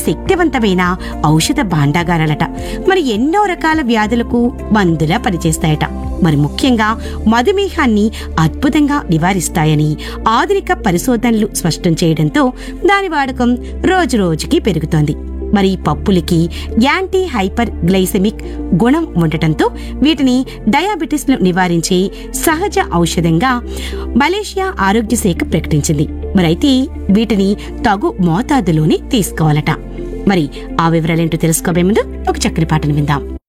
శక్తివంతమైన ఔషధ భాండాగారాలట మరి ఎన్నో రకాల వ్యాధులకు మందులా పనిచేస్తాయట మరి ముఖ్యంగా మధుమేహాన్ని అద్భుతంగా నివారిస్తాయని ఆధునిక పరిశోధనలు స్పష్టం చేయడంతో దాని వాడకం రోజు రోజుకి పెరుగుతోంది మరి ఈ పప్పులకి యాంటీ హైపర్ గ్లైసెమిక్ గుణం ఉండటంతో వీటిని డయాబెటిస్ ను నివారించే సహజ ఔషధంగా మలేషియా ఆరోగ్య శాఖ ప్రకటించింది మరి అయితే వీటిని తగు మోతాదులోనే తీసుకోవాలట మరి ఆ వివరాలేంటో తెలుసుకోబోయే ముందు ఒక చక్కని పాటను విందాం